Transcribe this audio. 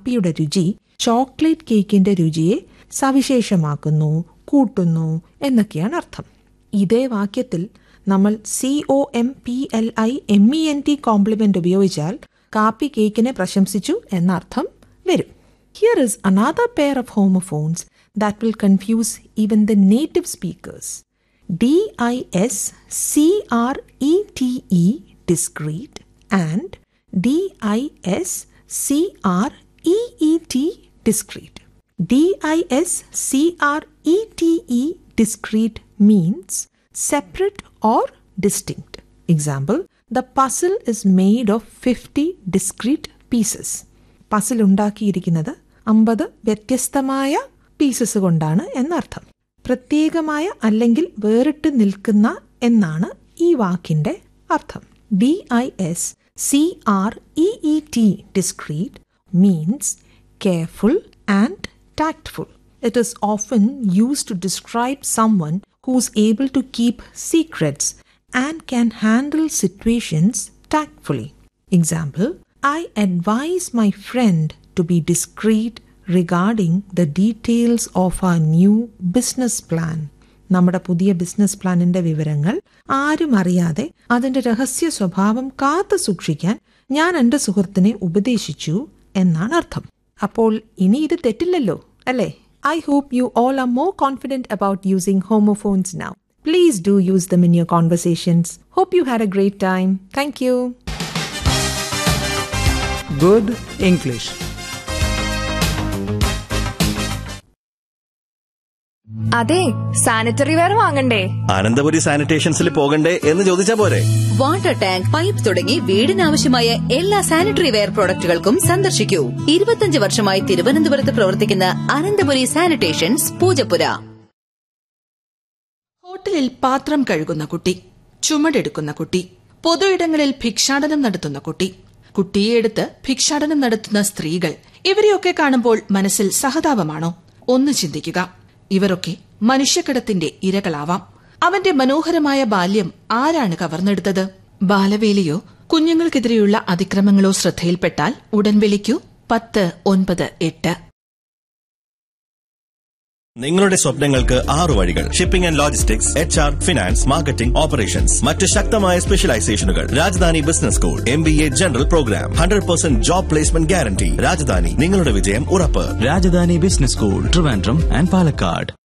കാപ്പിയുടെ രുചി ചോക്ലേറ്റ് കേക്കിന്റെ രുചിയെ സവിശേഷമാക്കുന്നു കൂട്ടുന്നു എന്നൊക്കെയാണ് അർത്ഥം ഇതേ വാക്യത്തിൽ നമ്മൾ C O M P L I M E N T compliment ഉപയോഗിച്ചാൽ കാപ്പി കേക്കിനെ പ്രശംസിച്ചു എന്ന അർത്ഥം വരും here is another pair of homophones that will confuse even the native speakers D I S C R E T E discrete and D I S C R E E T discreet D I S C R E T E discrete means separate or distinct example the puzzle is made of fifty discrete pieces puzzle ഉണ്ടാക്കിയിരിക്കുന്നത് അമ്പത് വ്യത്യസ്തമായ pieces കൊണ്ടാണ് എന്നർത്ഥം പ്രത്യേകമായ അല്ലെങ്കിൽ വേറിട്ട് നിൽക്കുന്ന എന്നാണ് ഈ വാക്കിന്റെ അർത്ഥം D I S C R E E T discreet means careful and tactful. It is often used to describe someone who's able to keep secrets and can handle situations tactfully. Example I advise my friend to be discreet regarding the details of our new business plan. നമ്മുടെ പുതിയ business പ്ലാനിന്റെ വിവരങ്ങൾ ആരും അറിയാതെ അതിന്റെ രഹസ്യ സ്വഭാവം കാത്തു സൂക്ഷിക്കാൻ ഞാൻ എന്റെ സുഹൃത്തിനെ ഉപദേശിച്ചു എന്നാണ് അർത്ഥം അപ്പോൾ ഇനി ഇത് തെറ്റില്ലല്ലോ അല്ലേ I hope you all are more confident about using homophones now please do use them in your conversations hope you had a great time thank you Good English. അതെ സാനിറ്ററി വെയർ വാങ്ങണ്ടേ അനന്തപുരി സാനിറ്റേഷൻസിൽ പോകണ്ടേ എന്ന് ചോദിച്ചാ പോരെ വാട്ടർ ടാങ്ക് പൈപ്പ് തുടങ്ങി വീടിനാവശ്യമായ എല്ലാ sanitary ware പ്രോഡക്റ്റുകൾക്കും സന്ദർശിക്കൂ ഇരുപത്തിയഞ്ച് വർഷമായി തിരുവനന്തപുരത്ത് പ്രവർത്തിക്കുന്ന അനന്തപുരി സാനിറ്റേഷൻസ് പൂജപ്പുര ഹോട്ടലിൽ പാത്രം കഴുകുന്ന കുട്ടി ചുമടെടുക്കുന്ന കുട്ടി പൊതുയിടങ്ങളിൽ ഭിക്ഷാടനം നടത്തുന്ന കുട്ടി കുട്ടിയെ എടുത്ത് ഭിക്ഷാടനം നടത്തുന്ന സ്ത്രീകൾ ഇവരെയൊക്കെ കാണുമ്പോൾ മനസ്സിൽ സഹതാപമാണോ ഒന്ന് ചിന്തിക്കുക ഇവരൊക്കെ മനുഷ്യക്കടത്തിന്റെ ഇരകളാവാം അവന്റെ മനോഹരമായ ബാല്യം ആരാണ് കവർന്നെടുത്തത് ബാലവേലയോ കുഞ്ഞുങ്ങൾക്കെതിരെയുള്ള അതിക്രമങ്ങളോ ശ്രദ്ധയിൽപ്പെട്ടാൽ ഉടൻ വിളിക്കൂ പത്ത് ഒൻപത് എട്ട് നിങ്ങളുടെ സ്വപ്നങ്ങൾക്ക് ആറു വഴികൾ shipping and logistics H R finance marketing operations മറ്റ് ശക്തമായ സ്പെഷ്യലൈസേഷനുകൾ Rajadhani business school M B A general programme hundred percent job placement guarantee Rajadhani നിങ്ങളുടെ വിജയം ഉറപ്പ് Rajadhani business school Trivandrum and Palakkad